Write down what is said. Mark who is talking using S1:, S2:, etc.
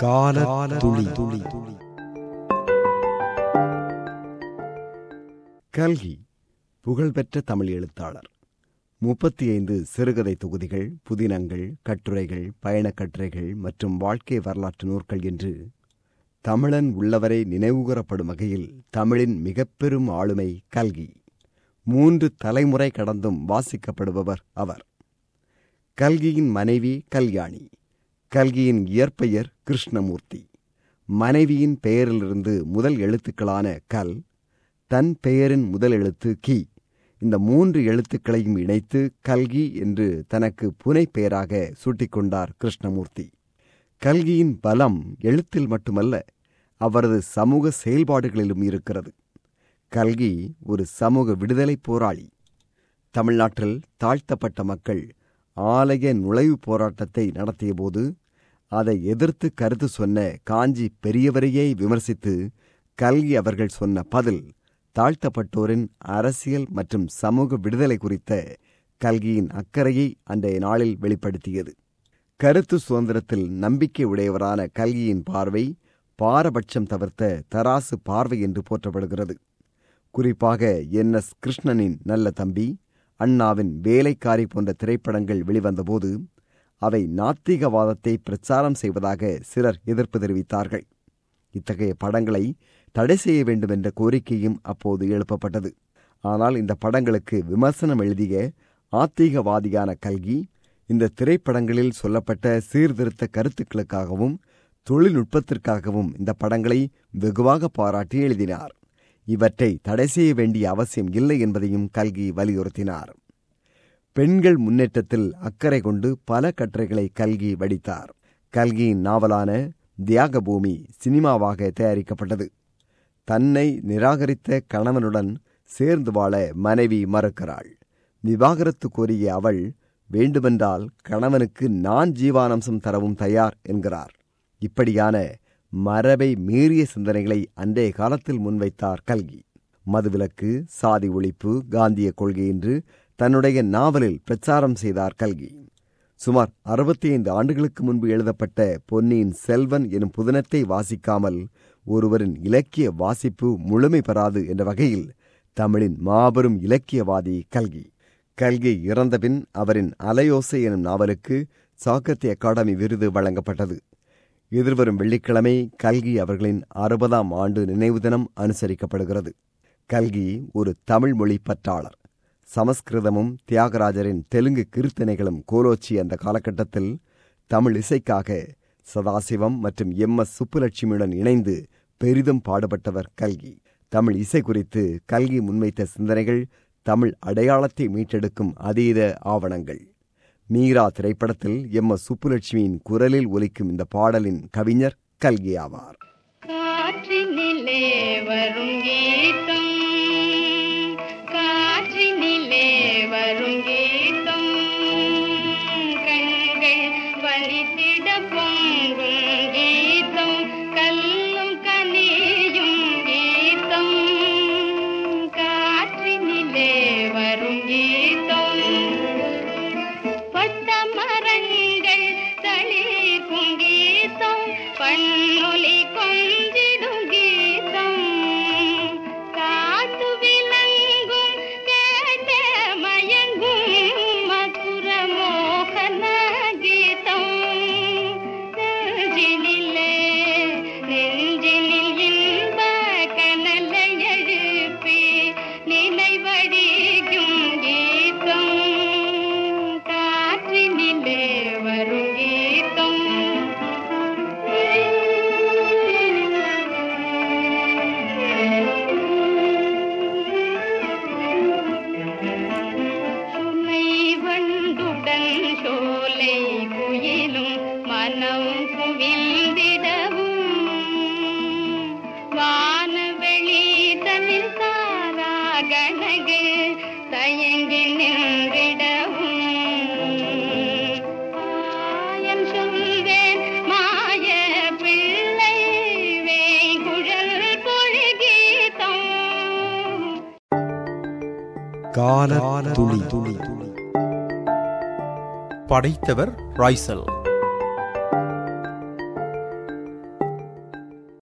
S1: கால துளி துளி கல்கி புகழ்பெற்ற தமிழ் எழுத்தாளர் முப்பத்தி ஐந்து சிறுகதை தொகுதிகள் புதினங்கள் கட்டுரைகள் பயணக் கட்டுரைகள் மற்றும் வாழ்க்கை வரலாற்று நூற்கள் என்று தமிழன் உள்ளவரை நினைவுகூரப்படும் வகையில் தமிழின் மிகப்பெரும் ஆளுமை கல்கி மூன்று தலைமுறை கடந்தும் வாசிக்கப்படுபவர் அவர் கல்கியின் மனைவி கல்யாணி கல்கியின் இயற்பெயர் கிருஷ்ணமூர்த்தி மனைவியின் பெயரிலிருந்து முதல் எழுத்துக்களான கல் தன் பெயரின் முதல் எழுத்து கி இந்த மூன்று எழுத்துக்களையும் இணைத்து கல்கி என்று தனக்கு புனை பெயராக சூட்டிக்கொண்டார் கிருஷ்ணமூர்த்தி கல்கியின் பலம் எழுத்தில் மட்டுமல்ல அவரது சமூக செயல்பாடுகளிலும் இருக்கிறது கல்கி ஒரு சமூக விடுதலை போராளி தமிழ்நாட்டில் தாழ்த்தப்பட்ட மக்கள் ஆலய நுழைவுப் போராட்டத்தை நடத்தியபோது அதை எதிர்த்து கருத்து சொன்ன காஞ்சி பெரியவரையே விமர்சித்து கல்கி அவர்கள் சொன்ன பதில் தாழ்த்தப்பட்டோரின் அரசியல் மற்றும் சமூக விடுதலை குறித்த கல்கியின் அக்கறையை அன்றைய நாளில் வெளிப்படுத்தியது கருத்து சுதந்திரத்தில் நம்பிக்கை உடையவரான கல்கியின் பார்வை பாரபட்சம் தவிர்த்த தராசு பார்வை என்று போற்றப்படுகிறது குறிப்பாக என் எஸ் கிருஷ்ணனின் நல்ல தம்பி அண்ணாவின் வேலைக்காரி போன்ற திரைப்படங்கள் வெளிவந்தபோது அவை நாத்திகவாதத்தை பிரச்சாரம் செய்வதாக சிலர் எதிர்ப்பு தெரிவித்தார்கள் இத்தகைய படங்களை தடை செய்ய வேண்டும் என்ற கோரிக்கையும் அப்போது எழுப்பப்பட்டது ஆனால் இந்த படங்களுக்கு விமர்சனம் எழுதிய ஆத்திகவாதியான கல்கி இந்த திரைப்படங்களில் சொல்லப்பட்ட சீர்திருத்த கருத்துக்களுக்காகவும் தொழில்நுட்பத்திற்காகவும் இந்த படங்களை வெகுவாக பாராட்டி எழுதினார் இவற்றை தடை செய்ய வேண்டிய அவசியம் இல்லை என்பதையும் கல்கி வலியுறுத்தினார் பெண்கள் முன்னேற்றத்தில் அக்கறை கொண்டு பல கட்டுரைகளை கல்கி வடித்தார் கல்கியின் நாவலான தியாகபூமி சினிமாவாக தயாரிக்கப்பட்டது தன்னை நிராகரித்த கணவனுடன் சேர்ந்து வாழ மனைவி மறுக்கிறாள் விவாகரத்து கோரிய அவள் வேண்டுமென்றால் கணவனுக்கு நான் ஜீவானம்சம் தரவும் தயார் என்கிறார் இப்படியான மரபை மீறிய சிந்தனைகளை அன்றைய காலத்தில் முன்வைத்தார் கல்கி மதுவிலக்கு சாதி ஒழிப்பு காந்திய கொள்கை என்று தன்னுடைய நாவலில் பிரச்சாரம் செய்தார் கல்கி சுமார் அறுபத்தி ஐந்து ஆண்டுகளுக்கு முன்பு எழுதப்பட்ட பொன்னியின் செல்வன் எனும் புதினத்தை வாசிக்காமல் ஒருவரின் இலக்கிய வாசிப்பு முழுமை பெறாது என்ற வகையில் தமிழின் மாபெரும் இலக்கியவாதி கல்கி கல்கி இறந்தபின் அவரின் அலையோசை எனும் நாவலுக்கு சாகித்ய அகாடமி விருது வழங்கப்பட்டது எதிர்வரும் வெள்ளிக்கிழமை கல்கி அவர்களின் அறுபதாம் ஆண்டு நினைவு தினம் அனுசரிக்கப்படுகிறது கல்கி ஒரு தமிழ் மொழி பற்றாளர் சமஸ்கிருதமும் தியாகராஜரின் தெலுங்கு கீர்த்தனைகளும் கோலோச்சி அந்த காலகட்டத்தில் தமிழ் இசைக்காக சதாசிவம் மற்றும் எம் எஸ் சுப்புலட்சுமியுடன் இணைந்து பெரிதும் பாடுபட்டவர் கல்கி தமிழ் இசை குறித்து கல்கி முன்வைத்த சிந்தனைகள் தமிழ் அடையாளத்தை மீட்டெடுக்கும் அதீத ஆவணங்கள் மீரா திரைப்படத்தில் எம் எஸ் சுப்புலட்சுமியின் குரலில் ஒலிக்கும் இந்த பாடலின் கவிஞர் கல்கி ஆவார்
S2: காற்றினிலே வரும் கீதம் காற்றினிலே வரும் கீதம் கண்கள் வலித்திட பொங்கும் கீதம் கல்லும் கனியும் கீதம் காற்றினிலே வரும் கீதம் பட்ட மரங்கள் தளிர்க்கும் கீதம் பண்ணொலி கொஞ்சிடும் கீதம் காத்து விளங்கும் கேட்ட மயங்கும் மதுர மோகன கீதம் நெஞ்சினிலே நெஞ்சினில் இன்ப கனலை எழுப்பி நினைவடிக்கும் கீதம் காற்றினிலே வரும் கீதம் சுமை வண்டுடன் சோலை குயிலும் மனம் குவிந்திடவும் வானவெளி தனில் தாரா கணகு தயங்கி நின்றிடவும் ஆயன் சொல்வேன் மாய பிள்ளை வேங்குழல் பொழுகீதம்
S1: கால துளி துளி
S3: படைத்தவர் ராய்சல்